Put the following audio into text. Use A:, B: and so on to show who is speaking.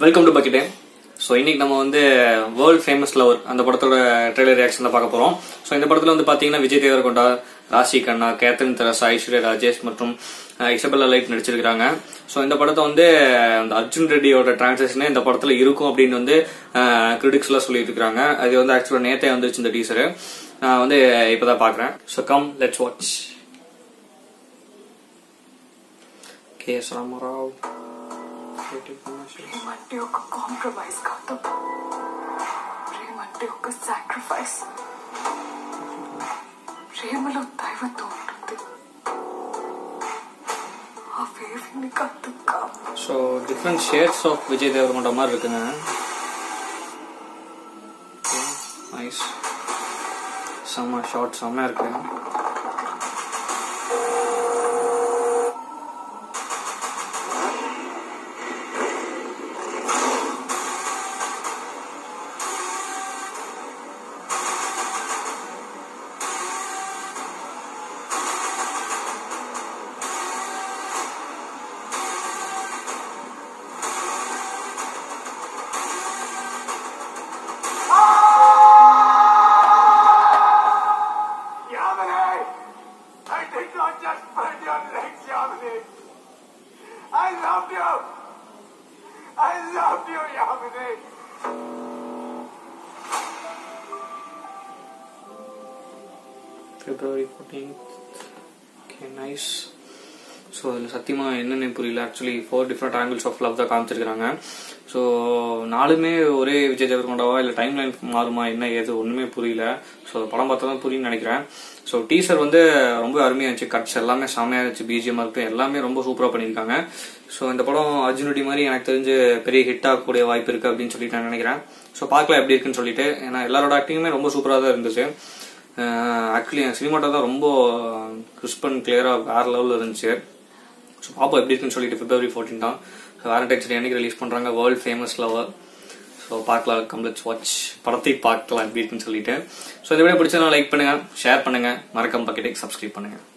A: Welcome to பக்கெட்டே so இன்னைக்கு நம்ம வந்து வேர்ல்ட் ஃபேமஸ் லவர் அந்த படத்தோட ட்ரெய்லர் ரியாக்ஷன் தான் பார்க்க போறோம் ஸோ இந்த படத்துல வந்து பாத்தீங்கன்னா விஜய் தேவர்கொண்டா ராசி கண்ணா கேத்ரின் தெரசா ஐஸ்வர்யா ராஜேஷ் மற்றும் அஹ், இசபெல்லா லைட் நடிச்சிருக்காங்க ஸோ இந்த படத்தை வந்து அந்த அர்ஜுன் ரெட்டியோட டிரான்சாக்ஷனே இந்த படத்துல இருக்கும் அப்படின்னு வந்து கிரிட்டிக்ஸ் எல்லாம் சொல்லிட்டு இருக்காங்க அது வந்து ஆக்சுவலா நேத்தே வந்துருச்சு இந்த டீசர் நான் வந்து இப்பதான் பாக்குறேன் so come let's watch K S Ramarao
B: ప్రేమ అంటే ఒక కాంప్రమైజ్ కాదు ప్రేమ అంటే ఒక సాక్రిఫైస్ ప్రేమలో దైవత్వం ఉంటుంది ఆ ఫేవింగ్ నీకు అర్థం కాదు
A: so different shades of Vijay Deverakonda மாதிரி இருக்குங்க நைஸ் செம்ம ஷார்ட் செம்மையா இருக்கு
C: Yamini! I did not just burn your legs, Yamini! I loved you! I loved you, Yamini!
A: February fourteen okay nice so அதில் சத்தியமாக என்னென்னு புரியல actually four different angles of love தான் காமிச்சிருக்காங்க ஸோ நாலுமே ஒரே விஜய் தேவர்கொண்டாவா இல்லை டைம் லைன் மாறுமா என்ன ஏது ஒன்றுமே புரியல ஸோ படம் பார்த்தா தான் புரியும்னு நினைக்கிறேன் ஸோ டீசர் வந்து ரொம்ப அருமையாக இருந்துச்சு கட்ஸ் எல்லாமே செம்மையாக இருந்துச்சு பிஜிஎம் இருக்கட்டும் எல்லாமே ரொம்ப சூப்பராக பண்ணியிருக்காங்க ஸோ இந்த படம் அர்ஜுனுடி மாதிரி எனக்கு தெரிஞ்சு பெரிய ஹிட் ஆகக்கூடிய வாய்ப்பு இருக்குது அப்படின்னு சொல்லிட்டு நான் நினைக்கிறேன் ஸோ பார்க்கலாம் எப்படி இருக்குன்னு சொல்லிட்டு ஏன்னா எல்லாரோட ஆக்டிங்குமே ரொம்ப சூப்பராக தான் இருந்துச்சு ஆக்சுவலி என் சினிமாட்டோ தான் ரொம்ப கிறிஸ்ப் அண்ட் கிளியராக வேற லெவலில் இருந்துச்சு ஸோ பாப்போம் எப்படி இருக்குன்னு சொல்லிட்டு பிப்ரவரி ஃபோர்டீன் தான் வேலண்டைன்ஸ் டே அன்னைக்கு ரிலீஸ் பண்ணுறாங்க வேர்ல்ட் ஃபேமஸ் லவர் ஸோ பார்க்கலாம் கம்லெட்ஸ் வாட்ச் படத்தை பார்க்கலாம் எப்படி இருக்குன்னு சொல்லிட்டு ஸோ இந்த வீடியோ பிடிச்சதுனா லைக் பண்ணுங்க ஷேர் பண்ணுங்க மறக்காம பக்கெட்டுக்கு சப்ஸ்கிரைப் பண்ணுங்க